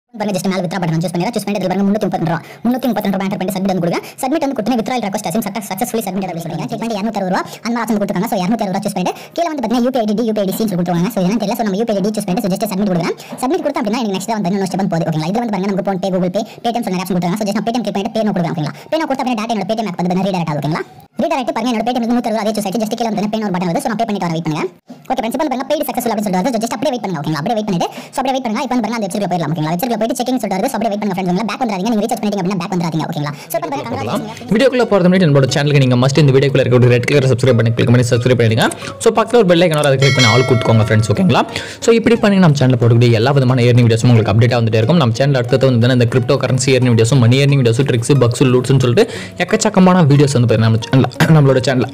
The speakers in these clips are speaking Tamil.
பாருங்க ஜஸ்ட் மேல வித்ரா பட்டன் சூஸ் பண்ணிடுறேன் சூஸ் பண்ணிட்டு இதுல பாருங்க முன்னூத்தி முப்பத்தி ரூபா முன்னூத்தி முப்பத்தி ரூபா என்டர் பண்ணி சப்மிட் வந்து கொடுங்க சப்மிட் வந்து கொடுத்தா வித்ரா ரெக்வஸ்ட் அசிம் சக்சஸ்ஃபுல்லி சப்மிட் அப்படி சொல்லுங்க செக் பண்ணி இரநூத்தி அறுபது ரூபா அந்த மாதிரி ஆப்ஷன் கொடுத்துருக்காங்க ஸோ இரநூத்தி அறுபது ரூபா சூஸ் பண்ணிட்டு கீழே வந்து பார்த்தீங்கன்னா யூபிஐ ஐடி யூபிஐ ஐடி சொல்லி கொடுத்துருவாங்க ஸோ இதெல்லாம் தெரியல ஸோ நம்ம யூபிஐ ஐடி சூஸ் பண்ணிட்டு ஜஸ்ட் சப்மிட் கொடுக்குறேன் சப்மிட் கொடுத்தா அப்படின்னா எனக்கு நெக்ஸ்ட் வந்து இன்னொரு ஸ்டெப் போகுது ஓகேங்களா இதுல வந்து பாருங்க நமக்கு PhonePe Google Pay Paytm சொன்ன ஆப்ஷன் கொடுத்துருக்காங்க ஸோ ஜஸ்ட் பேடிஎம் கிளிக் பண்ணிட்டு பே நோ கொடுக்குறேன் ஓகேங்களா பே நோ கொடுத்தா அப்படின்னா டேட்டா என்னோட பேடிஎம் ஆப் வந்து ரீடர் ஆகுது ஓகேங்களா ரீடர் ஆகிட்டு பாருங்க என்னோட பேடிஎம் நூற்றி அறுபது அதே சூஸ் ஆகிட்டு ஜஸ்ட் கீழே வந்து பே ஒரு பட்டன் வருது ஸோ நான் பே பண்ணிட்டு வர வெயிட் பண்ணுங்க ஓகே பிரின்சிபல் பாருங்க பெய்டு சக்ஸஸ்ஃபுல் அப்படின்னு சொல்லிட்டு ஜஸ்ட் அப்படியே வெயிட் பண்ணுங்க ஓகேங்களா அப்படியே வெயிட் பண்ணிட்டு ஸோ அப்படியே வெயிட் பண்ணுங்க இப்போ வந்து பாருங்க அந்த வெப்சைட்ல போயிடலாம் ஓகேங்களா வெப்சைட்ல போயிட்டு செக்கிங் சொல்லிட்டு ஸோ அப்படியே வெயிட் பண்ணுங்க ஃப்ரெண்ட்ஸ் பேக் வந்துறாதீங்க நீங்க ரீசார்ஜ் பண்ணிட்டீங்க அப்படின்னா பேக் வந்துறாதீங்க ஓகேங்களா ஸோ இப்போ பாருங்க பார்க்கலாம் congratulations. வீடியோக்குள்ள போகிறது முன்னாடி நம்மளோட சேனலுக்கு நீங்கள் மஸ்ட் இந்த வீடியோக்குள்ள இருக்க ஒரு ரெட் கலர் சப்ஸ்கிரைப் பண்ணி கிளிக் பண்ணி சப்ஸ்கிரைப் பண்ணிடுங்க ஸோ பக்கத்தில் ஒரு பெல் ஐக்கனோட அதை கிளிக் பண்ணி ஆல் கொடுத்துக்கோங்க ஃப்ரெண்ட்ஸ் ஓகேங்களா ஸோ இப்படி பண்ணி நம்ம சேனலில் போடக்கூடிய எல்லா விதமான ஏர்னிங் வீடியோஸும் உங்களுக்கு அப்டேட்டாக வந்துட்டே இருக்கும் நம்ம சேனல் அடுத்தது வந்து இந்த கிரிப்டோ கரன்சி ஏர்னிங் வீடியோஸும் மணி ஏர்னிங் வீடியோஸும் ட்ரிக்ஸ் பக்ஸ் லூட்ஸ்னு சொல்லிட்டு எக்கச்சக்கமான வீடியோஸ் வந்து பார்த்தீங்கன்னா நம்ம சேனலில் நம்மளோட சேனலில்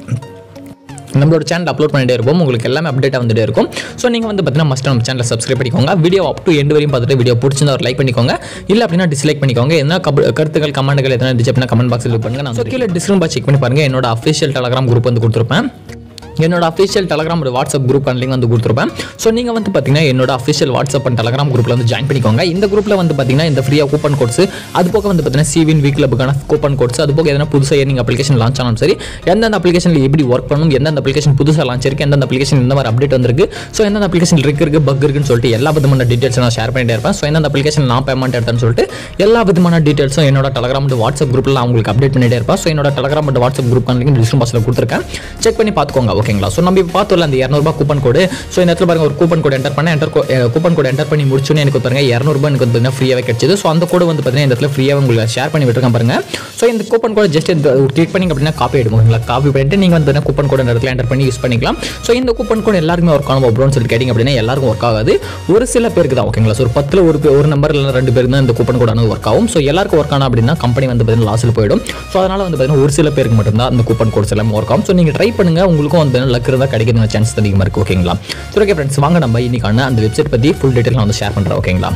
நம்மளோட சேனல் அப்லோட் பண்ணிட்டே இருப்போம் உங்களுக்கு எல்லாமே அப்டேட்டாக வந்துட்டே இருக்கும் ஸோ நீங்கள் வந்து பார்த்தீங்கன்னா மஸ்ட் நம்ம சேனலை சப்ஸ்கிரைப் பண்ணிக்கோங்க வீடியோ அப் டு எண்டு வரையும் பார்த்துட்டு வீடியோ பிடிச்சிருந்தா ஒரு லைக் பண்ணிக்கோங்க இல்லை அப்படின்னா டிஸ்லைக் பண்ணிக்கோங்க என்ன கப- கருத்துக்கள் கமெண்ட்கள் எதனா இருந்துச்சு அப்படின்னா கமெண்ட் பாக்ஸில் பண்ணுங்க நான் ஸோ கீழே டிஸ்கிரிப்ஷன் பாக்ஸ் செக் பண்ணி பாருங்க என்னோட அஃபிஷியல் டெலகிராம் குரூப் வந்து கொடுத்துருப்பேன் என்னோட அஃபிஷியல் டெலகிராம் ஒரு வாட்ஸ்அப் குரூப் லிங்க் வந்து கொடுத்துருப்பேன் ஸோ நீங்கள் வந்து பார்த்தீங்கன்னா என்னோட அஃபிஷியல் வாட்ஸ்அப் அண்ட் டெலகிராம் குரூப்பில் வந்து ஜாயின் பண்ணிக்கோங்க இந்த குரூப்பில் வந்து பார்த்தீங்கன்னா இந்த ஃப்ரீயாக கூப்பன் கோட்ஸ் அது போக வந்து பார்த்தீங்கன்னா சிவின் வீக் கிளப்புக்கான கூப்பன் கோட்ஸ் அது போக எதனா புதுசாக ஏர்னிங் அப்ளிகேஷன் லான்ச் ஆனாலும் சரி எந்தெந்த அப்ளிகேஷனில் எப்படி ஒர்க் பண்ணணும் எந்தெந்த அப்ளிகேஷன் புதுசாக லான்ச் இருக்கு எந்தெந்த அப்ளிகேஷன் இந்த மாதிரி அப்டேட் வந்திருக்கு ஸோ எந்தெந்த அப்ளிகேஷன் ரிக் இருக்கு பக் இருக்குன்னு சொல்லிட்டு எல்லா விதமான டீட்டெயில்ஸ் நான் ஷேர் பண்ணிட்டே இருப்பேன் ஸோ எந்தெந்த அப்ளிகேஷன் நான் பேமெண்ட் எடுத்தேன்னு சொல்லிட்டு எல்லா விதமான டீட்டெயில்ஸும் என்னோட டெலகிராம் அண்ட் வாட்ஸ்அப் குரூப்பில் நான் உங்களுக்கு அப்டேட் பண்ணிட்டே இருப்பேன் ஸோ என்னோட Telegram and WhatsApp group link description பாக்ஸில் கொடுத்துருக்கேன் செக் பண்ணி பார்த்துக்கோங்க ஓகேங்களா ஸோ நம்ம இப்போ பார்த்தோம்ல அந்த இரநூறுபா கூப்பன் கோடு ஸோ இந்த இடத்துல பாருங்க ஒரு கூப்பன் கோட் என்டர் பண்ண என்டர் கூப்பன் கோட் என்டர் பண்ணி முடிச்சோன்னே எனக்கு பாருங்க இரநூறுபா எனக்கு வந்து ஃப்ரீயாகவே கிடைச்சது ஸோ அந்த கோடு வந்து பார்த்தீங்கன்னா இந்த இடத்துல ஃப்ரீயாக உங்களுக்கு ஷேர் பண்ணி விட்டுருக்கேன் பாருங்க ஸோ இந்த கூப்பன் கோட் ஜஸ்ட் இந்த கிளிக் பண்ணிங்க அப்படின்னா காப்பி ஆகிடும் ஓகேங்களா காப்பி பண்ணிட்டு நீங்கள் வந்து கூப்பன் கோட் இந்த இடத்துல என்டர் பண்ணி யூஸ் பண்ணிக்கலாம் ஸோ இந்த கூப்பன் கோட் எல்லாருக்குமே ஒர்க் ஆகும் அப்படின்னு சொல்லிட்டு கேட்டிங்க அப்படின்னா எல்லாருக்கும் ஒர்க் ஆகாது ஒரு சில பேருக்கு தான் ஓகேங்களா ஸோ ஒரு பத்தில் ஒரு பே- ஒரு நம்பர் இல்லை ரெண்டு பேருக்கு தான் இந்த கூப்பன் கோட் ஆனது ஒர்க் ஆகும் ஸோ எல்லாருக்கும் ஒர்க் ஆனா அப்படின்னா கம்பெனி வந்து பார்த்தீங்கன்னா லாஸில் போயிடும் ஸோ அதனால் வந்து பார்த்தீங்கன்னா ஒரு சில பேருக்கு மட்டும்தான் அந்த கூப்பன் கோட்ஸ் எல்லாம் ஒர்க் ஆகும் ஸோ நீங்கள் ட்ரை பண்ணுங்க உங்களுக்கும் வந்து லக் இருந்தால் கிடைக்கிற சான்ஸ் அதிகமாக இருக்குது ஓகேங்களா ஸோ ஓகே ஃப்ரெண்ட்ஸ் வாங்க நம்ம இன்னைக்கான அந்த வெப்சைட் பற்றி ஃபுல் டீட்டெயில் நான் வந்து ஷேர் பண்ணுறேன் ஓகேங்களா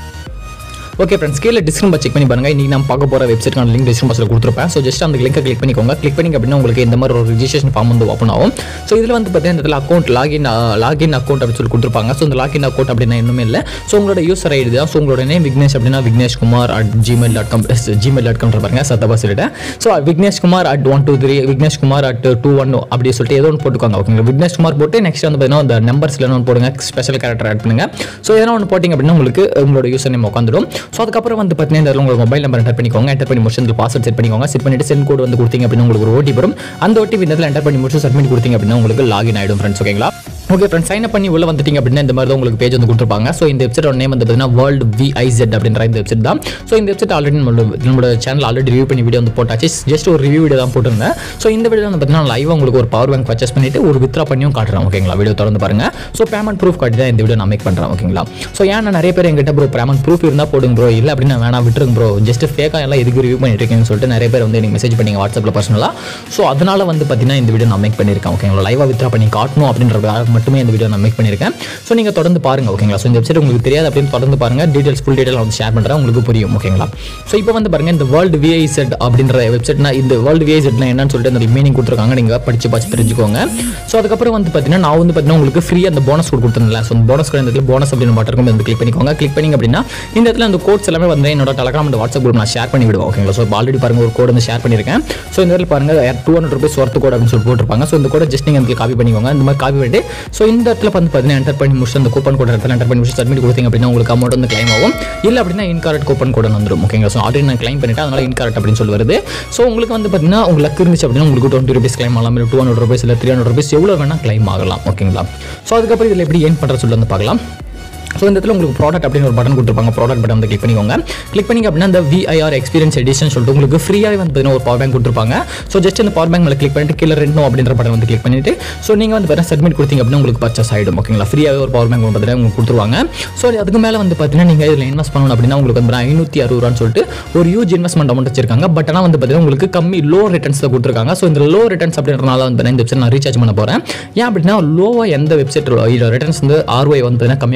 ஓகே ஃப்ரெண்ட்ஸ் கீழே டிஸ்கிரிப்ஷன் செக் பண்ணி பாருங்க இன்னைக்கு நான் பார்க்க போகிற வெப்சைட்க்கான லிங்க் டிஸ்கிரிப்ஷன் பாக்ஸில் கொடுத்துருப்பேன் ஸோ ஜஸ்ட் அந்த லிங்கை கிளிக் பண்ணிக்கோங்க கிளிக் பண்ணிங்க அப்படின்னா உங்களுக்கு இந்த மாதிரி ஒரு ரிஜிஸ்ட்ரேஷன் ஃபார்ம் வந்து ஓப்பன் ஆகும் ஸோ இதில் வந்து பார்த்தீங்கன்னா இந்த இடத்துல அக்கௌண்ட் லாகின் லாகின் அக்கௌண்ட் அப்படின்னு சொல்லி கொடுத்துருப்பாங்க ஸோ இந்த லாகின் அக்கௌண்ட் அப்படின்னா இன்னுமே இல்லை ஸோ உங்களோட யூசர் ஐடி தான் ஸோ உங்களோட நேம் விக்னேஷ் அப்படின்னா Vignesh Kumar at Gmail dot com Gmail dot com பாருங்க சத்தபா சொல்லிட்டேன் so Vignesh Kumar at one two three Vignesh Kumar at two one அப்படி சொல்லிட்டு ஏதோ ஒன்று போட்டுக்கோங்க ஓகேங்களா விக்னேஷ் குமார் போட்டு நெக்ஸ்ட் வந்து பார்த்தீங்கன்னா அந்த நம்பர்ஸில் ஒன்று போடுங்க ஸ்பெஷல் கேரக்டர் ஆட் பண்ணுங்க ஸோ எதனா ஒன்று போட்டிங்க அப்படின்னா உங்களுக்கு உங்களோட யூசர் நேம் உட்காந்துடும் ஸோ அதுக்கப்புறம் வந்து பார்த்தீங்கன்னா இந்த இடத்துல உங்களோட மொபைல் நம்பர் என்டர் பண்ணிக்கோங்க என்டர் பண்ணி முடிச்சு இந்த பாஸ்வேர்ட் செட் பண்ணிக்கோங்க செட் பண்ணிட்டு சென்ட் கோட் வந்து கொடுத்தீங்க அப்படின்னா உங்களுக்கு ஒரு ஓடிபி வரும் அந்த ஓடிபி இந்த இடத்துல என்டர் பண்ணி முடிச்சு சப்மிட் கொடுத்தீங்க அப்படின்னா உங்களுக்கு லாகின் ஆகிடும் ஃப்ரெண்ட்ஸ் ஓகேங்களா ஓகே ஃப்ரெண்ட்ஸ் சைன் அப் பண்ணி உள்ள வந்துட்டீங்க அப்படின்னா இந்த மாதிரி தான் உங்களுக்கு பேஜ் வந்து கொடுத்துருப்பாங்க ஸோ இந்த வெப்சைட்டோட நேம் வந்து பார்த்தீங்கன்னா வேர்ல்டு விஐசெட் அப்படின்ற இந்த வெப்சைட் தான் ஸோ இந்த வெப்சைட் ஆல்ரெடி நம்மளோட நம்மளோட சேனல் ஆல்ரெடி ரிவ்யூ பண்ணி வீடியோ வந்து போட்டாச்சு ஜஸ்ட் ஒரு ரிவ்யூ வீடியோ தான் போட்டிருந்தேன் ஸோ இந்த வீடியோ வந்து பார்த்தீங்கன்னா லைவாக உங்களுக்கு ஒரு பவர் பேங்க் பர்ச்சேஸ் பண்ணிட்டு ஒரு வித்ரா பண்ணியும் காட்டுறேன் ஓகேங்களா வீடியோ தொடர்ந்து பாருங்க ஸோ பேமெண்ட் ப்ரூஃப் காட்டி தான் இந்த வீடியோ நான் மேக் பண்ணுறேன் ஓகேங்களா ஸோ ஏன்னா நிறைய பேர் எங்கிட்ட ப்ரோ பேமெண்ட் ப்ரூஃப் இருந்தால் போடுங்க ப்ரோ இல்லை அப்படின்னா வேணாம் விட்டுருங்க ப்ரோ ஜஸ்ட் ஃபேக்காக எல்லாம் எதுக்கு ரிவ்யூ பண்ணிட்டு இருக்கீங்கன்னு சொல்லிட்டு நிறைய பேர் வந்து எனக்கு மெசேஜ் பண்ணீங்க வாட்ஸ்அப்பில் பர்சனலாக ஸோ அதனால வந்து பார்த்தீங்கன்னா இந்த வீடியோ நான் மேக் பண்ணியிருக்கேன் ஓகேங்களா லைவாக வித்ரா பண்ணி காட்டணும் அப்படின்றதுக்காக மட்டுமே இந்த வீடியோ நான் மேக் பண்ணியிருக்கேன் ஸோ நீங்கள் தொடர்ந்து பாருங்க ஓகேங்களா ஸோ இந்த வெப்சைட் உங்களுக்கு தெரியாது அப்படின்னு தொடர்ந்து பாருங்க டீடைல்ஸ் ஃபுல் டீடைல் வந்து ஷேர் பண்ணுறேன் உங்களுக்கு புரியும் ஓகேங்களா ஸோ இப்போ வந்து பாருங்க இந்த வேர்ல்டு விஐசெட் அப்படின்ற வெப்சைட்னா இந்த வேர்ல்டு விஐசெட்னா என்னன்னு சொல்லிட்டு அந்த மீனிங் கொடுத்துருக்காங்க நீங்கள் படிச்சு பார்த்து தெரிஞ்சுக்கோங்க ஸோ அதுக்கப்புறம் வந்து பார்த்தீங்கன்னா நான் வந்து பார்த்தீங்கன்னா உங்களுக்கு ஃப்ரீ அந்த போனஸ் கோட் கொடுத்துருந்தேன் ஸோ அந்த போனஸ் கோட் இந்த இடத்துல போனஸ் அப்படின்னு மட்டும் இருக்கும் வந்து கிளிக் பண்ணிக்கோங்க கிளிக் பண்ணிங்க அப்படின்னா இந்த இடத்துல அந்த கோட்ஸ் எல்லாமே வந்து என்னோட டெலகிராம் அண்ட் வாட்ஸ்அப் குரூப் நான் ஷேர் பண்ணி விடுவேன் ஓகேங்களா ஸோ ஆல்ரெடி பாருங்க ஒரு கோட் வந்து ஷேர் பண்ணியிருக்கேன் ஸோ இந்த இடத்துல பாருங்க two hundred rupees worth code அப்படின்னு சொல்லி போட்டிருப்பாங்க ஸோ இந்த கோட ஜஸ்ட் நீங்கள் வந்து காப்பி பண்ணிக்கோங்க இந்த மாதிரி காப்பி பண்ணிட்டு ஸோ இந்த இடத்துல வந்து பார்த்தீங்கன்னா என்டர் பண்ணி முடிச்சு அந்த கூப்பன் கோட் இடத்துல என்டர் பண்ணி முடிச்சு சப்மிட் கொடுத்தீங்க அப்படின்னா உங்களுக்கு அமௌண்ட் வந்து கிளைம் ஆகும் இல்லை அப்படின்னா இன்கார்ட் கூப்பன் கோட் வந்துடும் ஓகேங்களா ஸோ ஆல்ரெடி நான் கிளைம் பண்ணிட்டேன் அதனால இன்கார்ட் அப்படின்னு சொல்லி வருது ஸோ உங்களுக்கு வந்து பார்த்தீங்கன்னா உங்களுக்கு லக் இருந்துச்சு அப்படின்னா உங்களுக்கு டுவெண்ட்டி ருபீஸ் கிளைம் ஆகலாம் இல்லை டூ ஹண்ட்ரட் ருபீஸ் இல்லை த்ரீ ஹண்ட்ரட் ருபீஸ் எவ்வளோ வேணால் கிளைம் ஆகலாம் ஓகேங்களா ஸோ அதுக்கப்புறம் இதில் எப்படி ஏன் பண்ணுற சொல்லி வந்து பார்க்கலாம் ஸோ இந்த இடத்துல உங்களுக்கு ப்ராடக்ட் அப்படின்னு ஒரு பட்டன் கொடுத்துருப்பாங்க ப்ராடக்ட் பட்டன் வந்து கிளிக் பண்ணிக்கோங்க கிளிக் பண்ணிங்க அப்படின்னா இந்த விஐஆர் எக்ஸ்பீரியன்ஸ் எடிஷன் சொல்லிட்டு உங்களுக்கு ஃப்ரீயாகவே வந்து பார்த்தீங்கன்னா ஒரு பவர் பேங்க் கொடுத்துருப்பாங்க ஸோ ஜஸ்ட் இந்த பவர் பேங்க் மேலே கிளிக் பண்ணிட்டு கீழே ரெண்டும் அப்படின்ற பட்டன் வந்து கிளிக் பண்ணிட்டு ஸோ நீங்கள் வந்து பார்த்தீங்கன்னா சப்மிட் கொடுத்தீங்க அப்படின்னா உங்களுக்கு பர்ச்சேஸ் ஆகிடும் ஓகேங்களா ஃப்ரீயாகவே ஒரு பவர் பேங்க் வந்து பார்த்தீங்கன்னா உங்களுக்கு கொடுத்துருவாங்க ஸோ அதுக்கு மேலே வந்து பார்த்தீங்கன்னா நீங்கள் இதில் இன்வெஸ்ட் பண்ணணும் அப்படின்னா உங்களுக்கு வந்து ஐநூற்றி அறுபது ரூபான்னு சொல்லிட்டு ஒரு ஹியூஜ் இன்வெஸ்ட்மெண்ட் அமௌண்ட் வச்சிருக்காங்க பட் ஆனால் வந்து பார்த்தீங்கன்னா உங்களுக்கு கம்மி லோ ரிட்டர்ன்ஸில் கொடுத்துருக்காங்க ஸோ இந்த லோ ரிட்டர்ன்ஸ் அப்படின்றனால வந்து பார்த்தீங்கன்னா இந்த வெப்சைட் நான் ரீசார்ஜ் பண்ண போகிறேன் ஏன் அப்படின்னா லோவாக எந்த வெப்சைட் ரிட்டர்ன்ஸ் வந்து ஆர்ஒய் வந்து பார்த்தீங்கன்னா கம்மியாக கொடுக்குறாங்களோ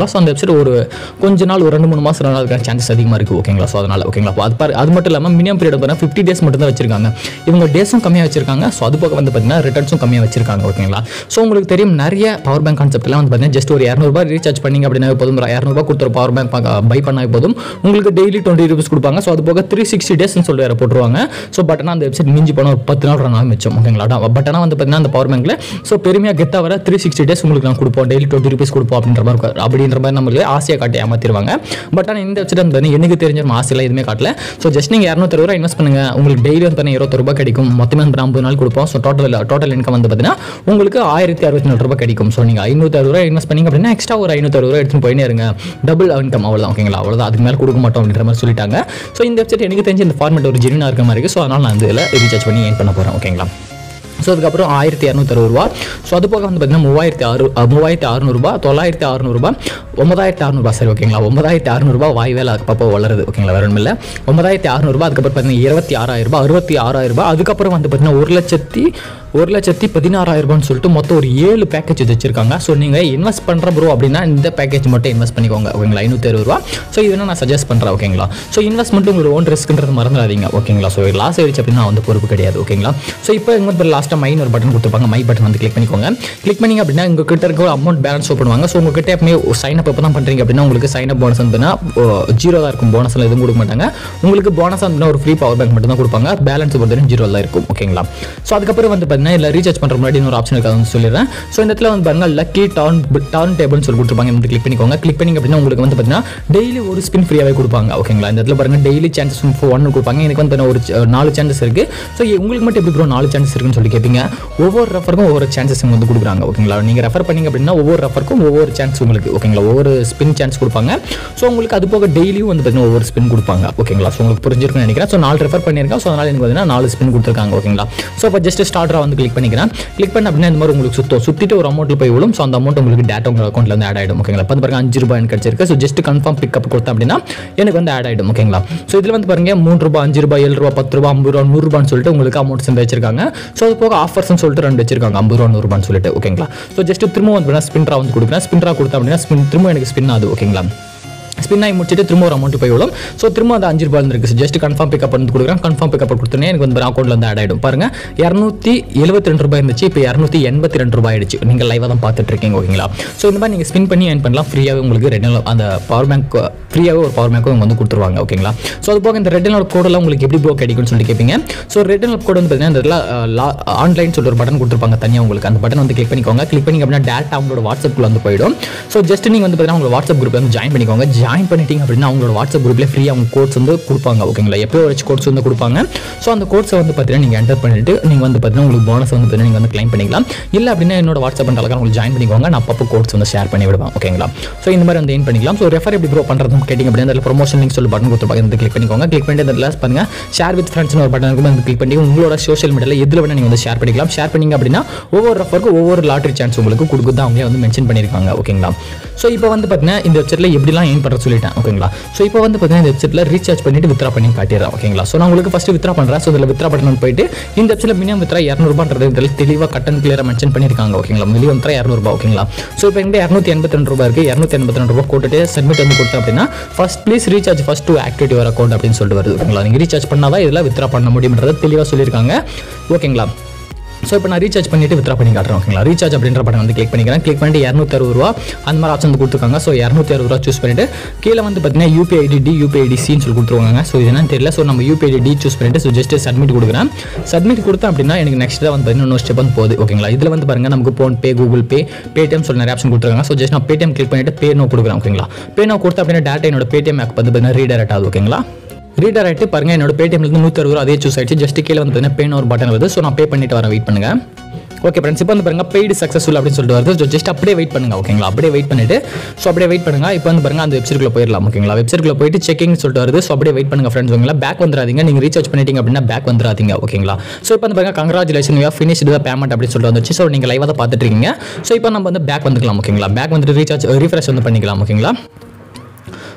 ஓகேங்களா ஸோ அந்த வெப்சைட் ஒரு கொஞ்ச நாள் ஒரு ரெண்டு மூணு மாதம் நாள் அதுக்கான சான்சஸ் அதிகமாக இருக்குது ஓகேங்களா ஸோ அதனால் ஓகேங்களா அப்போ அது பாரு அது மட்டும் இல்லாமல் மினிமம் பீரியட் பார்த்தீங்கன்னா ஃபிஃப்டி டேஸ் மட்டும் தான் வச்சிருக்காங்க இவங்க டேஸும் கம்மியாக வச்சிருக்காங்க ஸோ அது போக வந்து பார்த்தீங்கன்னா ரிட்டர்ன்ஸும் கம்மியாக வச்சிருக்காங்க ஓகேங்களா ஸோ உங்களுக்கு தெரியும் நிறைய பவர் பேங்க் கான்செப்ட்லாம் வந்து பார்த்தீங்கன்னா ஜஸ்ட் ஒரு இரநூறுபா ரீசார்ஜ் பண்ணிங்க அப்படின்னா போதும் இரநூறுபா கொடுத்த ஒரு பவர் பேங்க் பை பண்ணால் போதும் உங்களுக்கு டெய்லி டுவெண்ட்டி ருபீஸ் கொடுப்பாங்க ஸோ அது போக த்ரீ சிக்ஸ்டி டேஸ்னு சொல்லி வேறு போட்டுருவாங்க ஸோ பட் ஆனால் அந்த வெப்சைட் மிஞ்சி போனால் ஒரு பத்து நாள் ரன் ஆகும் மிச்சம் ஓகேங்களா பட் ஆனால் வந்து பார்த்தீங்கன்னா அந்த பவர் பேங்க்கில் ஸோ பெருமையாக கெத்தா வர த்ரீ சிக்ஸ்டி டேஸ் உங்களுக்கு நான் கொடுப்போம் டெய்லி டுவெண்ட்டி ருபீஸ் கொடுப்போம் அப்படின்ற மாதிரி இருக்கும். அப்படின்ற மாதிரி நம்மளுக்கு ஆசையை காட்டி ஏமாத்திடுவாங்க பட் ஆனால் இந்த வெப்சைட் வந்து பார்த்தீங்கன்னா எனக்கு தெரிஞ்ச நம்ம ஆசையில் எதுவுமே காட்டல ஸோ ஜஸ்ட் நீங்கள் இரநூத்தறுபது ரூபா இன்வெஸ்ட் பண்ணுங்க உங்களுக்கு டெய்லி வந்து பார்த்தீங்கன்னா இருபத்தி ரூபாய் கிடைக்கும் மொத்தமே வந்து ஐம்பது நாள் கொடுப்போம் ஸோ டோட்டல் டோட்டல் இன்கம் வந்து பார்த்தீங்கன்னா உங்களுக்கு ஆயிரத்தி அறுபத்தி நாலு ரூபாய் கிடைக்கும் ஸோ நீங்கள் ஐநூற்றி அறுபது ரூபாய் இன்வெஸ்ட் பண்ணீங்க அப்படின்னா எக்ஸ்ட்ரா ஒரு ஐநூற்றி அறுபது ரூபாய் எடுத்துன்னு போயினே இருங்க டபுள் இன்கம் அவ்வளோதான் ஓகேங்களா அவ்வளோதான் அதுக்கு மேலே கொடுக்க மாட்டோம் அப்படின்ற மாதிரி சொல்லிட்டாங்க ஸோ இந்த வெப்சைட் எனக்கு தெரிஞ்ச இந்த ஃபார்மேட் ஒரு ஜெனியூனாக இருக்க மாதிரி இருக்குது ஸோ அதனால் நான் இதில் ரீசார்ஜ் பண்ணி ஏன் பண்ண போகிறேன் ஓகேங்களா ஸோ அதுக்கப்புறம் ஆயிரத்தி இரநூத்தறுபது ரூபா ஸோ அது போக வந்து பார்த்தீங்கன்னா மூவாயிரத்தி ஆறு அஹ், மூவாயிரத்தி அறுநூறுபா தொள்ளாயிரத்தி அறுநூறுபா ஒன்பதாயிரத்தி அறுநூறுபா சரி ஓகேங்களா ஒன்பதாயிரத்தி அறுநூறுபா வாய் வேலை அப்பப்போ வளருது ஓகேங்களா வேற ஒன்றும் இல்லை ஒன்பதாயிரத்தி அறுநூறுபா அதுக்கப்புறம் பார்த்தீங்கன்னா இருபத்தி ஆறாயிரம் ரூபாய் அறுபத்தி ஆறாயிரம் ரூபாய் அதுக்கப்புறம் வந்து பார்த்தீங்கன்னா ஒரு லட்சத்தி ஒரு லட்சத்தி பதினாறாயிரம் ரூபான்னு சொல்லிட்டு மொத்தம் ஒரு ஏழு பேக்கேஜ் வச்சிருக்காங்க ஸோ நீங்கள் இன்வெஸ்ட் பண்ணுற ப்ரோ அப்படின்னா இந்த பேக்கேஜ் மட்டும் இன்வெஸ்ட் பண்ணிக்கோங்க ஓகேங்களா ஐநூற்றி அறுபது ரூபா ஸோ இது வேணா நான் சஜஸ்ட் பண்ணுறேன் ஓகேங்களா ஸோ இன்வெஸ்ட்மெண்ட் உங்களுக்கு ஓன் ரிஸ்க்ன்றது மறந்துடாதீங்க ஓகேங்களா ஸோ லாஸ் ஆயிடுச்சு அப்படின்னா வந்து பொறுப்பு கிடையாது ஓகேங்களா ஸோ இப்போ இங்கே வந்து லாஸ்ட்டாக மைன் ஒரு பட்டன் கொடுத்துருப்பாங்க மை பட்டன் வந்து கிளிக் பண்ணிக்கோங்க கிளிக் பண்ணிங்க அப்படின்னா உங்க கிட்ட இருக்க ஒரு அமௌண்ட் பேலன்ஸ் ஷோ பண்ணுவாங்க ஸோ உங்ககிட்ட எப்பவுமே சைன் அப் எப்போ தான் பண்ணுறீங்க அப்படின்னா உங்களுக்கு சைன் அப் போனஸ் வந்துன்னா ஜீரோ தான் இருக்கும் போனஸ்லாம் எதுவும் கொடுக்க மாட்டாங்க உங்களுக்கு போனஸ் வந்து ஒரு ஃப்ரீ பவர் பேங்க் மட்டும் தான் கொடுப்பாங்க பேலன்ஸ் பொறுத்தவரைக்கும் ஜீரோ தான் இருக்கும் ஓகேங்களா ஸோ அதுக்கப்புறம் வந்து பார்த்தீங்கன்னா இல்லை ரீசார்ஜ் பண்ணுற முன்னாடி இன்னொரு ஆப்ஷன் இருக்காது வந்து சொல்லிடுறேன் ஸோ இந்த இடத்துல வந்து பாருங்க லக்கி டர்ன் டர்ன் டேபிள்னு சொல்லி கொடுத்துருப்பாங்க வந்து கிளிக் பண்ணிக்கோங்க கிளிக் பண்ணிங்க அப்படின்னா உங்களுக்கு வந்து பார்த்தீங்கன்னா டெய்லி ஒரு ஸ்பின் ஃப்ரீயாகவே கொடுப்பாங்க ஓகேங்களா இந்த இடத்துல பாருங்க டெய்லி சான்சஸ் ஒன்று கொடுப்பாங்க எனக்கு வந்து பார்த்தீங்கன்னா ஒரு ch- நாலு சான்சஸ் இருக்குது ஸோ உங்களுக்கு மட்டும் எப்படி ப்ரோ நாலு சான்சஸ் இருக்குன்னு சொல்லி கேட்பீங்க ஒவ்வொரு ரெஃபருக்கும் ஒவ்வொரு சான்சஸ் வந்து கொடுக்குறாங்க ஓகேங்களா நீங்கள் ரெஃபர் பண்ணீங்க அப்படின்னா ஒவ்வொரு ரெஃபருக்கும் ஒவ்வொரு சான்ஸ் உங்களுக்கு ஓகேங்களா ஒவ்வொரு ஸ்பின் சான்ஸ் கொடுப்பாங்க ஸோ உங்களுக்கு அது போக டெய்லியும் வந்து பார்த்தீங்கன்னா ஒவ்வொரு ஸ்பின் கொடுப்பாங்க ஓகேங்களா ஸோ உங்களுக்கு புரிஞ்சிருக்கும்னு நினைக்கிறேன் ஸோ நாலு ரெஃபர் பண்ணியிருக்கேன் ஸோ அதனால் எனக்கு பார்த்தீங்கன்னா நாலு ஸ்பின் கொடுத்துருக்காங்க ஓகேங்களா ஸோ இப்போ ஜஸ்ட் ஸ்டார்டராக வந்து கிளிக் பண்ணிக்கிறேன் கிளிக் பண்ண அப்படின்னா இந்த மாதிரி உங்களுக்கு சுத்தம் சுற்றிட்டு ஒரு அமௌண்ட்டில் போய் விழும் ஸோ அந்த அமௌண்ட் உங்களுக்கு டேட்டா உங்கள் அக்கௌண்ட்டில் வந்து ஆட் ஆகிடும் ஓகேங்களா இப்போ வந்து பாருங்க அஞ்சு ரூபாய் எனக்கு கிடச்சிருக்கு ஸோ ஜஸ்ட் கன்ஃபார்ம் பிக்கப் கொடுத்தேன் அப்படின்னா எனக்கு வந்து ஆட் ஆகிடும் ஓகேங்களா ஸோ இதில் வந்து பாருங்க மூணு ரூபாய் அஞ்சு ரூபாய் ஏழு ரூபாய் பத்து ரூபாய் ஐம்பது ரூபா நூறுரூபான்னு சொல்லிட்டு உங்களுக்கு அமௌண்ட் செஞ்சு வச்சிருக்காங்க ஸோ அது போக ஆஃபர்ஸ்னு சொல்லிட்டு ரெண்டு வச்சிருக்காங்க ஐம்பது ரூபா நூறுபான்னு சொல்லிட்டு ஓகேங்களா ஸோ ஜஸ்ட் திரும்ப வந்து ஸ்பின்ரா வந்து கொடுக்குறேன் ஸ்பின்ரா கொடுத்தேன் அப்படின்னா ஸ்பின் திரும்ப எனக்கு ஸ்பின் ஆகுது ஓகேங்களா ஸ்பின் ஆகி முடிச்சுட்டு திரும்ப ஒரு அமௌண்ட் போய் விழும் ஸோ திரும்ப அந்த அஞ்சு ரூபாய் இருக்கு ஜஸ்ட் கன்ஃபார்ம் பிக்கப் பண்ணி கொடுக்குறேன் கன்ஃபார்ம் பிக்கப் கொடுத்தோன்னே எனக்கு வந்து அக்கௌண்ட்ல வந்து ஆட் ஆயிடும் பாருங்க இரநூத்தி எழுபத்தி ரெண்டு ரூபாய் இருந்துச்சு இப்போ இரநூத்தி எண்பத்தி ரெண்டு ரூபாய் ஆயிடுச்சு நீங்கள் லைவாக தான் பார்த்துட்டு இருக்கீங்க ஓகேங்களா ஸோ இந்த மாதிரி நீங்கள் ஸ்பின் பண்ணி ஏர்ன் பண்ணலாம் ஃப்ரீயாகவே உங்களுக்கு ரெட் அந்த பவர் பேங்க் ஃப்ரீயாகவே ஒரு பவர் பேங்க்கும் வந்து கொடுத்துருவாங்க ஓகேங்களா ஸோ அது போக இந்த ரெட் அண்ட் கோடெல்லாம் உங்களுக்கு எப்படி ப்ரோ கிடைக்கும்னு சொல்லி கேட்பீங்க ஸோ ரெட் அண்ட் கோட் வந்து பார்த்தீங்கன்னா இந்த இடத்துல ஆன்லைன் சொல்லிட்டு ஒரு பட்டன் கொடுத்துருப்பாங்க தனியாக உங்களுக்கு அந்த பட்டன் வந்து கிளிக் பண்ணிக்கோங்க கிளிக் பண்ணி அப்படின்னா டேட்டா அவங்களோட வாட்ஸ்அப்புக்குள்ள வந்து போயிடும் ஸோ ஜஸ்ட் நீங்கள் வந்து பார்த்தீங்கன்னா உங்களோட வாட்ஸ்அப் குரூப் வந்து ஜாயின் பண்ணிக்கோங்க ஜாயின் பண்ணிட்டீங்க அப்படின்னா அவங்களோட வாட்ஸ்அப் குரூப்ல ஃப்ரீயாக அவங்க கோட்ஸ் வந்து கொடுப்பாங்க ஓகேங்களா எப்போ வச்சு கோட்ஸ் வந்து கொடுப்பாங்க ஸோ அந்த கோட்ஸை வந்து பார்த்தீங்கன்னா நீங்கள் என்டர் பண்ணிட்டு நீங்கள் வந்து பார்த்தீங்கன்னா உங்களுக்கு போனஸ் வந்து பார்த்தீங்கன்னா நீங்கள் வந்து கிளைம் பண்ணிக்கலாம் இல்லை அப்படின்னா என்னோட வாட்ஸ்அப் பண்ணுறாங்க உங்களுக்கு ஜாயின் பண்ணிக்கோங்க நான் அப்பப்போ கோட்ஸ் வந்து ஷேர் பண்ணி விடுவேன் ஓகேங்களா ஸோ இந்த மாதிரி வந்து ஏன் பண்ணிக்கலாம் ஸோ ரெஃபர் எப்படி ப்ரோ பண்ணுறதுன்னு கேட்டிங்க அப்படின்னா அதில் ப்ரொமோஷன் லிங்க் சொல்லி பட்டன் கொடுத்துருப்பாங்க இந்த கிளிக் பண்ணிக்கோங்க கிளிக் பண்ணிட்டு அதில் பண்ணுங்க ஷேர் வித் ஃப்ரெண்ட்ஸ்னு ஒரு பட்டன் இருக்கும் அந்த கிளிக் பண்ணி உங்களோட சோஷியல் மீடியாவில் எதில் வேணா நீங்கள் வந்து ஷேர் பண்ணிக்கலாம் ஷேர் பண்ணீங்க அப்படின்னா ஒவ்வொரு ரெஃபருக்கும் ஒவ்வொரு லாட்ரி சான்ஸ் உங்களுக்கு கொடுக்குது அவங்களே வந்து மென்ஷன் பண்ணியிருக்காங்க ஓகேங்களா ஸோ இப்போ வந்து பார்த்தீங்கன்னா இந்த வெப்சைட்டில் எப்படிலாம் ஏன் பண்ணுற சொல்லிட்டேன் ஓகேங்களா ஸோ இப்போ வந்து பார்த்தீங்கன்னா இந்த வெப்சைட்டில் ரீசார்ஜ் பண்ணிட்டு வித்ரா பண்ணி காட்டிடுறேன் ஓகேங்களா ஸோ நான் உங்களுக்கு ஃபஸ்ட்டு வித்ரா பண்ணுறேன் ஸோ இதில் வித்ரா பட்டன் போயிட்டு இந்த வெப்சைட்டில் மினிமம் வித்ரா இரநூறுபான்றது இதில் தெளிவாக கட்டன் கிளியராக மென்ஷன் பண்ணியிருக்காங்க ஓகேங்களா மினிமம் வித்ரா இரநூறுபா ஓகேங்களா ஸோ இப்போ எங்கிட்ட இரநூத்தி எண்பத்தி ரெண்டு ரூபாய் இருக்குது இரநூத்தி எண்பத்தி ரெண்டு ரூபா போட்டுட்டு சப்மிட் வந்து கொடுத்தேன் அப்படின்னா first please recharge first to activity வர அக்கௌண்ட் அப்படின்னு சொல்லிட்டு வருது ஓகேங்களா நீங்கள் ரீசார்ஜ் பண்ணால் தான் இதில் வித்ரா பண்ண முடியும்ன்றதை தெளிவாக சொல்லியிருக்காங்க ஓகேங்களா ஸோ இப்போ நான் ரீசார்ஜ் பண்ணிட்டு வித்ரா பண்ணி காட்டுறேன் ஓகேங்களா ரீசார்ஜ் அப்படின்ற பட்டன் வந்து கிளிக் பண்ணிக்கிறேன் கிளிக் பண்ணிட்டு இரநூத்தி அறுபது ரூபா அந்த மாதிரி ஆப்ஷன் வந்து கொடுத்துருக்காங்க ஸோ இரநூத்தி அறுபது ரூபா சூஸ் பண்ணிட்டு கீழே வந்து பார்த்தீங்கன்னா யூபிஐடி டி யூபிஐடி சின்னு சொல்லி கொடுத்துருவாங்க ஸோ இது என்னன்னு தெரியல ஸோ நம்ம யூபிஐடி டி சூஸ் பண்ணிட்டு ஸோ ஜஸ்ட் சப்மிட் கொடுக்குறேன் சப்மிட் கொடுத்தேன் அப்படின்னா எனக்கு நெக்ஸ்ட் தான் வந்து பார்த்தீங்கன்னா இன்னொரு ஸ்டெப் வந்து போகுது ஓகேங்களா இதில் வந்து பாருங்க நமக்கு PhonePe Google Pay Paytm சொல்லி நிறைய ஆப்ஷன் கொடுத்துருக்காங்க ஸோ ஜஸ்ட் நான் பேடிஎம் கிளிக் பண்ணிட்டு பே நோ கொடுக்குறேன் ஓகேங்களா பே நோ கொடுத்தா அப்படின்னா டேட்டா என்னோட பேடிஎம் ஆப் வந்து பார்த்தீங்கன்னா ரீடைரக்ட் ஆகுது ஓகேங்களா ரீடர் ஆகிட்டு பாருங்க என்னோட பேடிஎம்லேருந்து நூற்றி அறுபது ரூபா அதே சூஸ் ஆயிடுச்சு ஜஸ்ட் கீழே வந்து பார்த்தீங்கன்னா பேன் ஒரு பட்டன் வருது ஸோ நான் பே பண்ணிட்டு வரேன் வெயிட் பண்ணுங்க ஓகே ஃப்ரெண்ட்ஸ் இப்போ வந்து பாருங்க பெய்டு சக்ஸஸ்ஃபுல் அப்படின்னு சொல்லிட்டு வருது ஸோ ஜஸ்ட் அப்படியே வெயிட் பண்ணுங்க ஓகேங்களா அப்படியே வெயிட் பண்ணிட்டு ஸோ அப்படியே வெயிட் பண்ணுங்க இப்போ வந்து பாருங்க அந்த வெப்சைட்குள்ள போயிடலாம் ஓகேங்களா வெப்சைட்குள்ள போயிட்டு செக்கிங் சொல்லிட்டு வருது ஸோ அப்படியே வெயிட் பண்ணுங்க ஃப்ரெண்ட்ஸ் ஓகேங்களா பேக் வந்துடாதீங்க நீங்கள் ரீசார்ஜ் பண்ணிட்டீங்க அப்படின்னா பேக் வந்துடாதீங்க ஓகேங்களா ஸோ இப்போ வந்து பாருங்க congratulation you finish the payment அப்படின்னு சொல்லிட்டு வந்துச்சு ஸோ நீங்கள் லைவாக தான் பார்த்துட்டு இருக்கீங்க ஸோ இப்போ நம்ம வந்து பேக் வந்துக்கலாம் ஓகேங்களா பேக் வந்துட்டு ரீசார்ஜ் ரீஃப்ரெஷ் வந்து பண்ணிக்கலாம் ஓகேங்களா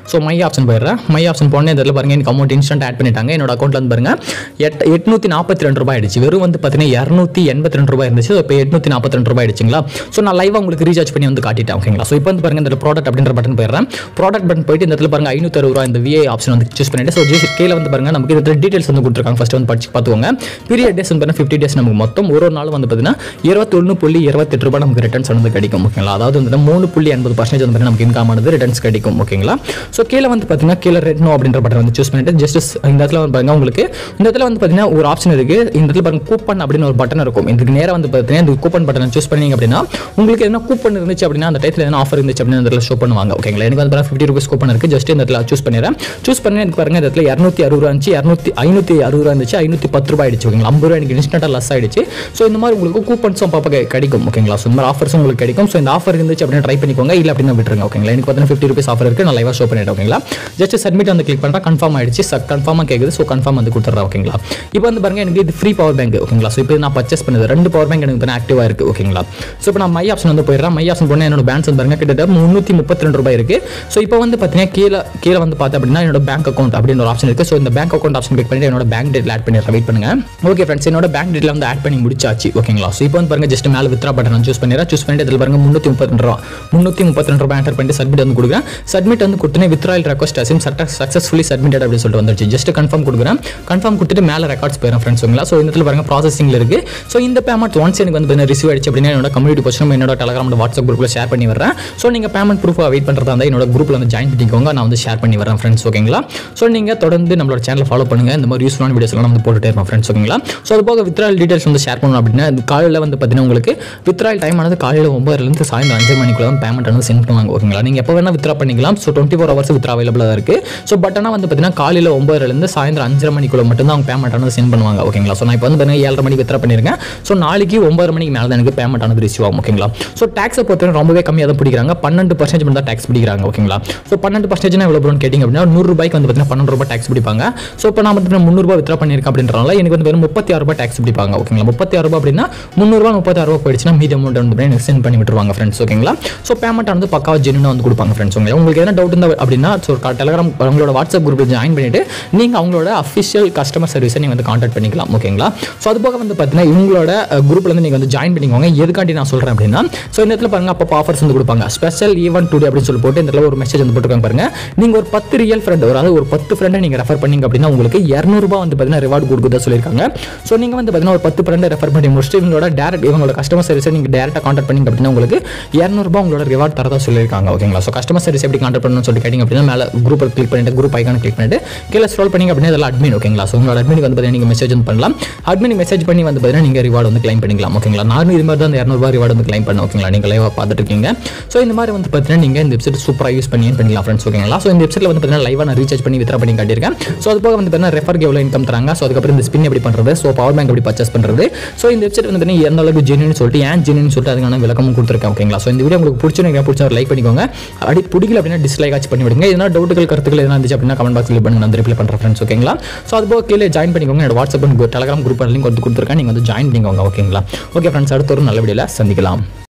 ஸோ மை ஆப்ஷன் போயிடுறேன் மை ஆப்ஷன் போனே இதில் பாருங்க எனக்கு அமௌண்ட் இன்ஸ்டன்ட் ஆட் பண்ணிட்டாங்க என்னோட அக்கௌண்ட்ல வந்து பாருங்க எட் எட்நூற்றி நாற்பத்தி ரெண்டு ரூபாய் ஆயிடுச்சு வெறும் வந்து பார்த்தீங்கன்னா இரநூத்தி எண்பத்தி ரெண்டு ரூபாய் இருந்துச்சு இப்போ எட்நூற்றி நாற்பத்தி ரெண்டு ரூபாய் ஆயிடுச்சுங்களா ஸோ நான் லைவாக உங்களுக்கு ரீசார்ஜ் பண்ணி வந்து காட்டிட்டேன் ஓகேங்களா ஸோ இப்போ வந்து பாருங்க இந்த ப்ராடக்ட் அப்படின்ற பட்டன் போயிடுறேன் ப்ராடக்ட் பட்டன் போயிட்டு இந்த இடத்துல பாருங்க ஐநூற்றி அறுபது ரூபா இந்த விஐ ஆப்ஷன் வந்து சூஸ் பண்ணிட்டு ஸோ ஜஸ்ட் கீழே வந்து பாருங்க நமக்கு இதில் டீடைல்ஸ் வந்து கொடுத்துருக்காங்க ஃபர்ஸ்ட் வந்து படிச்சு பார்த்துக்கோங்க பீரியட் டேஸ் வந்து பாருங்க ஃபிஃப்டி டேஸ் நமக்கு மொத்தம் ஒரு ஒரு நாள் வந்து பார்த்தீங்கன்னா இருபத்தொன்று புள்ளி இருபத்தெட்டு ரூபாய் நமக்கு ரிட்டர்ன்ஸ் வந்து கிடைக்கும் ஓகேங்களா அதாவது வந்து மூணு புள்ளி எண்பது பர்சன்டேஜ் வந்து பாத்தீங்கன்னா நமக்கு இன்கம் ஆனது ரிட்டர்ன்ஸ் கிடைக்கும் ஓகேங்களா ஸோ கீழே வந்து பார்த்தீங்கன்னா கீழே ரெட்னோ அப்படின்ற பட்டன் வந்து சூஸ் பண்ணிட்டு ஜஸ்ட் இந்த இடத்துல வந்து பாருங்க உங்களுக்கு இந்த இடத்துல வந்து பார்த்தீங்கன்னா ஒரு ஆப்ஷன் இருக்கு இந்த இடத்துல பாருங்க கூப்பன் அப்படின்னு ஒரு பட்டன் இருக்கும் இதுக்கு நேரம் வந்து பார்த்தீங்கன்னா இந்த கூப்பன் பட்டனை சூஸ் பண்ணீங்க அப்படின்னா உங்களுக்கு என்ன கூப்பன் இருந்துச்சு அப்படின்னா அந்த டைத்தில் என்ன ஆஃபர் இருந்துச்சு அப்படின்னு இந்த இடத்துல ஷோ பண்ணுவாங்க ஓகேங்களா எனக்கு வந்து பாருங்க ஃபிஃப்டி ருபீஸ் கூப்பன் இருக்கு ஜஸ்ட் இந்த இடத்துல சூஸ் பண்ணிடுறேன் சூஸ் பண்ணி எனக்கு பாருங்க இந்த இடத்துல இரநூத்தி அறுபது ரூபா இருந்துச்சு இரநூத்தி ஐநூற்றி அறுபது ரூபா இருந்துச்சு ஐநூற்றி பத்து ரூபாய் ஆயிடுச்சு ஓகேங்களா ஐம்பது ரூபா எனக்கு இன்ஸ்டன்ட்டாக லஸ் ஆயிடுச்சு ஸோ இந்த மாதிரி உங்களுக்கு கூப்பன்ஸும் பாப்பா கெ- கிடைக்கும் ஓகேங்களா ஸோ இந்த மாதிரி ஆஃபர்ஸும் உங்களுக்கு கிடைக்கும் ஸோ இந்த ஆஃபர் இருந்துச்சு அப்படின்னு ட்ரை பண்ணிக்கோங்க இல்லை அப்படின்னு விட்டுருங்க ஓகேங்களா எனக்கு பார்த்தீங்கன்னா ஃபிஃப்டி ருபீஸ் ஆஃபர் இருக்கு நான் லைவாக ஷோ பண்ணிட்டேன் ஓகேங்களா ஜஸ்ட் சப்மிட் வந்து கிளிக் பண்ணுறேன் கன்ஃபார்ம் ஆயிடுச்சு கன்ஃபார்மாக கேட்குது ஸோ கன்ஃபார்ம் வந்து கொடுத்துட்றேன் ஓகேங்களா இப்போ வந்து பாருங்க எனக்கு இது ஃப்ரீ பவர் பேங்க் ஓகேங்களா ஸோ இப்போ நான் பர்ச்சேஸ் பண்ணது ரெண்டு பவர் பேங்க் எனக்கு வந்து ஆக்டிவாக இருக்கு ஓகேங்களா ஸோ இப்போ நான் மை ஆப்ஷன் வந்து போயிடுறேன் மை ஆப்ஷன் போனால் என்னோட பேலன்ஸ் வந்து பாருங்க கிட்டத்தட்ட முந்நூற்றி முப்பத்தி ரெண்டு ரூபாய் இருக்கு ஸோ இப்போ வந்து பார்த்தீங்கன்னா கீழே கீழே வந்து பார்த்தேன் அப்படின்னா என்னோட பேங்க் அக்கௌண்ட் அப்படின்னு ஒரு ஆப்ஷன் இருக்கு ஸோ இந்த பேங்க் அக்கௌண்ட் ஆப்ஷன் கிளிக் பண்ணிட்டு என்னோட பேங்க் டீட்டெயில் ஆட் பண்ணி வெயிட் பண்ணுங்க ஓகே ஃப்ரெண்ட்ஸ் என்னோட பேங்க் டீட்டெயில் வந்து ஆட் பண்ணி முடிச்சாச்சு ஓகேங்களா ஸோ இப்போ வந்து பாருங்க ஜஸ்ட் மேலே வித்ரா பட்டன் சூஸ் பண்ணிடுறேன் சூஸ் பண்ணிட்டு இதில் பாருங்க முந்நூற்றி முப்பத்தி ரெண்டு ரூபா முந்நூற்றி முப்பத்தி ரெண்டு ரூபாய் என்டர் பண்ணிட்டு சப்மிட் வந்து கொடுக்குறேன் சப்மிட் வந்து கொடுத்தனே வித்ராயல் ரெக்வஸ்ட் அசிம் சக்ஸஸ்ஃபுல்லி சப்மிட்டட் அப்படின்னு சொல்லிட்டு வந்துருச்சு ஜஸ்ட் கன்ஃபார்ம் கொடுக்குறேன் கன்ஃபார்ம் கொடுத்துட்டு மேலே ரெக்கார்ட்ஸ் போயிடும் ஃப்ரெண்ட்ஸ் ஓகேங்களா ஸோ இந்த இடத்துல பாருங்க ப்ராசஸிங்கில் இருக்கு ஸோ இந்த பேமெண்ட் ஒன்ஸ் எனக்கு வந்து ரிசீவ் ஆயிடுச்சு அப்படின்னா என்னோட கம்யூனிட்டி போஸ்ட் என்னோட டெலகிராம் வாட்ஸ்அப் குரூப்பில் ஷேர் பண்ணி வரேன் ஸோ நீங்கள் பேமெண்ட் ப்ரூஃபாக வெயிட் பண்ணுறதா இருந்தால் என்னோட குரூப்பில் வந்து ஜாயின் பண்ணிக்கோங்க நான் வந்து ஷேர் பண்ணி வரேன் ஃப்ரெண்ட்ஸ் ஓகேங்களா ஸோ நீங்கள் தொடர்ந்து நம்மளோட சேனலை ஃபாலோ பண்ணுங்க இந்த மாதிரி யூஸ்ஃபுல்லான வீடியோஸ் எல்லாம் வந்து போட்டுட்டே இருப்போம் ஃப்ரெண்ட்ஸ் ஓகேங்களா ஸோ அது போக வித்ரால் டீடைல்ஸ் வந்து ஷேர் பண்ணணும் அப்படின்னா இது காலையில் வந்து பார்த்தீங்கன்னா உங்களுக்கு வித்ரால் டைம் ஆனது காலையில் ஒம்பதுலேருந்து சாயந்தரம் அஞ்சு மணிக்குள்ள தான் பேமெண்ட் வந்து சென்ட் பண்ணுவாங்க ஓகேங்களா நீங்கள் எப்போ வேணால் வித்ரா பண்ணிக்கலாம் so twenty four hours withdraw அவைலபிளாக தான் இருக்குது ஸோ பட் ஆனால் வந்து பார்த்தீங்கன்னா காலையில் ஒம்பதுலேருந்து சாயந்தரம் அஞ்சரை மணிக்குள்ள மட்டும் தான் அவங்க பேமெண்ட் ஆனது சென்ட் பண்ணுவாங்க ஓகேங்களா ஸோ நான் இப்போ வந்து பார்த்தீங்கன்னா ஏழரை மணிக்கு வித்ரா பண்ணியிருக்கேன் ஸோ நாளைக்கு ஒம்பது மணிக்கு மேலே தான் எனக்கு பேமெண்ட் ஆனது ரிசீவ் ஆகும் ஓகேங்களா ஸோ டேக்ஸை பொறுத்தவரை ரொம்பவே கம்மியாக தான் பிடிக்கிறாங்க பன்னெண்டு பர்சன்டேஜ் மட்டும் தான் டேக்ஸ் பிடிக்கிறாங்க ஓகேங்களா ஸோ பன்னெண்டு பர்சன்டேஜ் எவ்வளோ ப்ரோன்னு கேட்டிங்க அப்படின்னா நூறு ரூபாய்க்கு வந்து பார்த்தீங்கன்னா பன்னெண்டு ரூபாய் டேக்ஸ் பிடிப்பாங்க ஸோ இப்போ நான் வந்து முந்நூறுபா வித்ரா பண்ணியிருக்கேன் அப்படின்றனால எனக்கு வந்து வெறும் முப்பத்தி ஆறு ரூபாய் டேக்ஸ் பிடிப்பாங்க ஓகேங்களா முப்பத்தி ஆறு ரூபாய் அப்படின்னா முந்நூறுபா முப்பத்தி ஆறு ரூபாய் போயிடுச்சுன்னா மீதி அமௌண்ட் வந்து பார்த்தீங்கன்னா எனக்கு சென்ட் பண்ணி விட்டுருவாங்க ஃப்ரெண்ட்ஸ் ஓகேங்களா ஸோ பேமெண்ட் வந்து பக்காவா ஜென்யூனாக வந்து கொடுப்பாங்க ஃப்ரெண்ட்ஸ் உங்களுக்கு உங்களுக்கு எதனா டவுட் இருந்தால் அப்படின்னா ஸோ டெலகிராம் உங்களோட வாட்ஸ்அப் குரூப்பில் ஜாயின் பண்ணிட்டு நீங்கள் அவங்களோட அஃபிஷியல் கஸ்டமர் சர்வீஸை நீங்கள் வந்து காண்டாக்ட் பண்ணிக்கலாம் ஓகேங்களா ஸோ அது போக வந்து பார்த்தீங்கன்னா இவங்களோட குரூப்பில் வந்து நீங்கள் வந்து ஜாயின் பண்ணிக்கோங்க எதுக்காண்டி நான் சொல்கிறேன் அப்படின்னா ஸோ இந்த இடத்துல பாருங்க அப்போ ஆஃபர்ஸ் வந்து கொடுப்பாங்க ஸ்பெஷல் ஈவென்ட் டுடே அப்படின்னு சொல்லி போட்டு இந்த இடத்துல ஒரு மெசேஜ் வந்து போட்டுருக்காங்க பாருங்க நீங்கள் ஒரு பத்து ரியல் ஃப்ரெண்ட் அதாவது ஒரு பத்து ஃப்ரெண்டை நீங்கள் ரெஃபர் பண்ணீங்க அப்படின்னா உங்களுக்கு இரநூறுபா வந்து பார்த்தீங்கன்னா ரிவார்டு கொடுக்குறதா சொல்லியிருக்காங்க ஸோ நீங்கள் வந்து பார்த்தீங்கன்னா ஒரு பத்து ஃப்ரெண்டை ரெஃபர் பண்ணி முடிச்சுட்டு இவங்களோட டேரக்ட் இவங்களோட கஸ்டமர் சர்வீஸை நீங்கள் டேரெக்டாக காண்டாக்ட் பண்ணீங்க அப்படின்னா உங்களுக்கு இரநூறுபா உங்களோட ரிவார்ட் தரதா சொல்லியிருக்காங்க ஓகேங்களா ஸோ கஸ்டமர் சர்வீஸ் எப்படி காண்டாக்ட் பண்ணணும்னு சொல்லி கேட்டிங்க அப்படின்னா மேலே குரூப்பை கிளிக் பண்ணிட்டு குரூப் ஐக்கான கிளிக் பண்ணிட்டு கீழே ஸ்க்ரோல் பண்ணீங்க அப்படின்னா இதெல்லாம் அட்மின் ஓகேங்களா ஸோ உங்களோட அட்மினுக்கு வந்து பார்த்தீங்கன்னா நீங்கள் மெசேஜ் வந்து பண்ணலாம் அட்மின் மெசேஜ் பண்ணி வந்து பார்த்தீங்கன்னா நீங்கள் ரிவார்டு வந்து கிளைம் பண்ணிக்கலாம் ஓகேங்களா நானும் இது மாதிரி தான் அந்த இரநூறுபா ரிவார்டு வந்து கிளைம் பண்ண ஓகேங்களா நீங்கள் லைவாக பார்த்துட்டு இருக்கீங்க ஸோ இந்த மாதிரி வந்து பார்த்தீங்கன்னா நீங்கள் இந்த வெப்சைட் சூப்பராக யூஸ் பண்ணி பண்ணிக்கலாம் ஃப்ரெண்ட்ஸ் ஓகேங்களா ஸோ இந்த வெப்சைட்டில் வந்து பார்த்தீங்கன்னா லைவாக நான் ரீசார்ஜ் பண்ணி வித்ரா பண்ணி காட்டியிருக்கேன் ஸோ அது போக வந்து பார்த்தீங்கன்னா ரெஃபருக்கு எவ்வளோ இன்கம் தராங்க ஸோ அதுக்கப்புறம் இந்த ஸ்பின் எப்படி பண்ணுறது ஸோ பவர் பேங்க் எப்படி பர்ச்சேஸ் பண்ணுறது ஸோ இந்த வெப்சைட் வந்து பார்த்தீங்கன்னா எந்த அளவுக்கு ஜென்யூன் சொல்லிட்டு ஏன் ஜென்யூன் சொல்லிட்டு அதுக்கான விளக்கமும் கொடுத்துருக்கேன் ஓகேங்களா ஸோ இந்த வீடியோ உங்களுக்கு பிடிச்சிருந்தீங்க பிடிச்ச ஒரு லைக் பண்ணிக்கோங்க அப்படி பிடிக்கல அப்படின்னா டிஸ்லைக் ஆச்சு பண்ணி விடுங்க எதனா டவுட்டுகள் கருத்துக்கள் எதனா இருந்துச்சு அப்படின்னா கமெண்ட் பாக்ஸில் பண்ணுங்க நான் ரிப்ளை பண்ணுறேன் ஃப்ரெண்ட்ஸ் ஓகேங்களா ஸோ அது போக கீழே ஜாயின் பண்ணிக்கோங்க என்னோட வாட்ஸ்அப் டெலகிராம் குரூப் லிங்க் வந்து கொடுத்துருக்கேன் நீங்கள் வந்து ஜாயின் பண்ணிக்கோங்க ஓகேங்களா ஓகே ஃப்ரெண்ட்ஸ் அடுத்த ஒரு நல்ல வீடியோவில் சந்திக்கலாம்